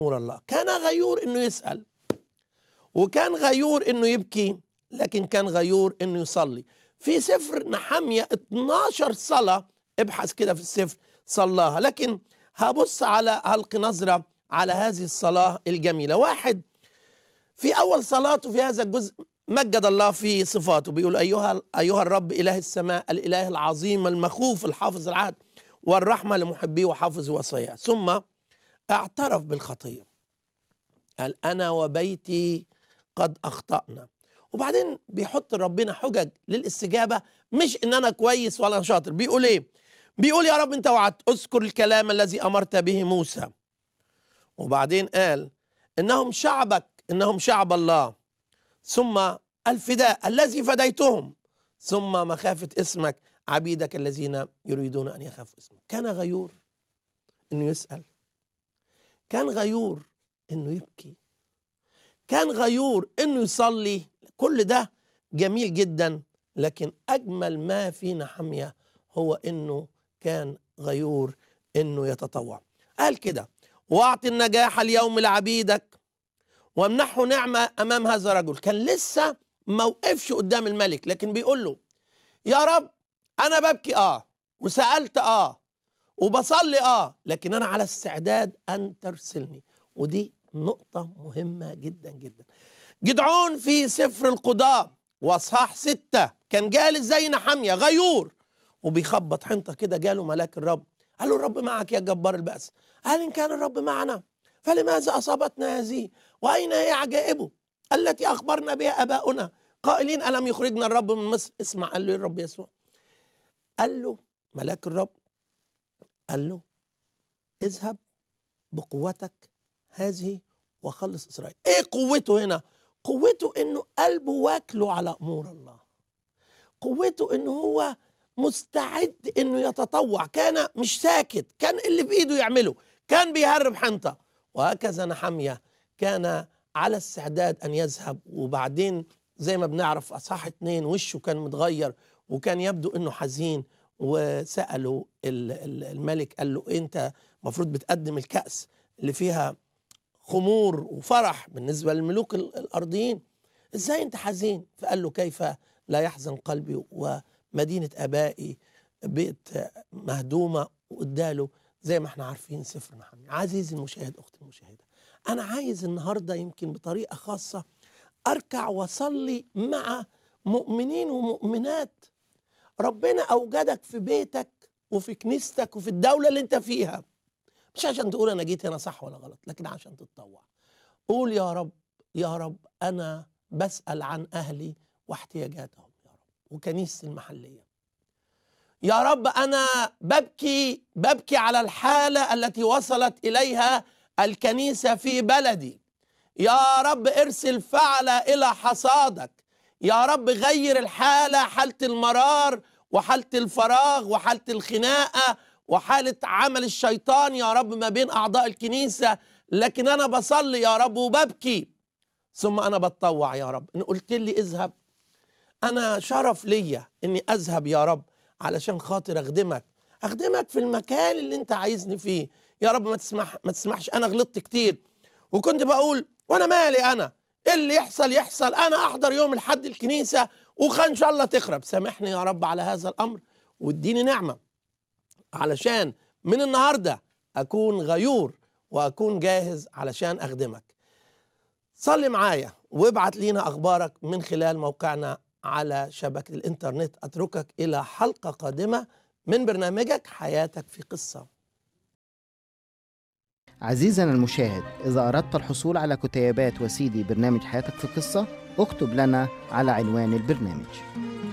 امور الله كان غيور انه يسال وكان غيور انه يبكي لكن كان غيور انه يصلي في سفر نحمية 12 صلاة ابحث كده في السفر صلاها لكن هبص على هلق نظرة على هذه الصلاة الجميلة واحد في أول صلاته في هذا الجزء مجد الله في صفاته بيقول أيها أيها الرب إله السماء الإله العظيم المخوف الحافظ العهد والرحمة لمحبيه وحافظ وصاياه ثم اعترف بالخطية قال أنا وبيتي قد أخطأنا وبعدين بيحط ربنا حجج للاستجابة مش إن أنا كويس ولا أنا شاطر بيقول إيه بيقول يا رب أنت وعدت أذكر الكلام الذي أمرت به موسى وبعدين قال إنهم شعبك إنهم شعب الله ثم الفداء الذي فديتهم ثم مخافة اسمك عبيدك الذين يريدون أن يخافوا اسمك كان غيور إنه يسأل كان غيور إنه يبكي كان غيور إنه يصلي كل ده جميل جدا لكن أجمل ما في نحمية هو إنه كان غيور إنه يتطوع قال كده واعطي النجاح اليوم لعبيدك وامنحه نعمة أمام هذا الرجل كان لسه ما وقفش قدام الملك لكن بيقول له يا رب أنا ببكي آه وسألت آه وبصلي آه لكن أنا على استعداد أن ترسلني ودي نقطة مهمة جدا جدا جدعون في سفر القضاء واصحاح ستة كان جالس زي نحمية غيور وبيخبط حنطة كده جاله ملاك الرب قال له الرب معك يا جبار البأس قال إن كان الرب معنا فلماذا أصابتنا هذه وأين هي عجائبه التي أخبرنا بها أباؤنا قائلين ألم يخرجنا الرب من مصر اسمع قال له الرب يسوع قال له ملاك الرب قال له اذهب بقوتك هذه وخلص إسرائيل إيه قوته هنا قوته إنه قلبه واكله على أمور الله قوته إنه هو مستعد إنه يتطوع كان مش ساكت كان اللي بإيده يعمله كان بيهرب حنطة وهكذا نحمية كان على استعداد أن يذهب وبعدين زي ما بنعرف أصحاح اتنين وشه كان متغير وكان يبدو أنه حزين وسأله الملك قال له أنت المفروض بتقدم الكأس اللي فيها خمور وفرح بالنسبة للملوك الأرضيين إزاي أنت حزين فقال له كيف لا يحزن قلبي ومدينة أبائي بيت مهدومة واداله زي ما احنا عارفين سفر نحمي عزيزي المشاهد أختي المشاهدة أنا عايز النهاردة يمكن بطريقة خاصة أركع وأصلي مع مؤمنين ومؤمنات ربنا أوجدك في بيتك وفي كنيستك وفي الدولة اللي أنت فيها مش عشان تقول أنا جيت هنا صح ولا غلط لكن عشان تتطوع قول يا رب يا رب أنا بسأل عن أهلي واحتياجاتهم يا رب وكنيستي المحلية يا رب أنا ببكي ببكي على الحالة التي وصلت إليها الكنيسة في بلدي يا رب ارسل فعلة إلى حصادك يا رب غير الحالة حالة المرار وحالة الفراغ وحالة الخناقة وحالة عمل الشيطان يا رب ما بين أعضاء الكنيسة لكن أنا بصلي يا رب وببكي ثم أنا بتطوع يا رب إن قلت لي اذهب أنا شرف ليا إني أذهب يا رب علشان خاطر أخدمك أخدمك في المكان اللي أنت عايزني فيه يا رب ما تسمح ما تسمحش أنا غلطت كتير وكنت بقول وأنا مالي أنا إيه اللي يحصل يحصل أنا أحضر يوم الحد الكنيسة وإن شاء الله تخرب سامحني يا رب على هذا الأمر واديني نعمة علشان من النهاردة أكون غيور وأكون جاهز علشان أخدمك صلي معايا وابعت لينا أخبارك من خلال موقعنا على شبكة الإنترنت أتركك إلى حلقة قادمة من برنامجك حياتك في قصة عزيزنا المشاهد إذا أردت الحصول على كتيبات وسيدي برنامج حياتك في قصة اكتب لنا على عنوان البرنامج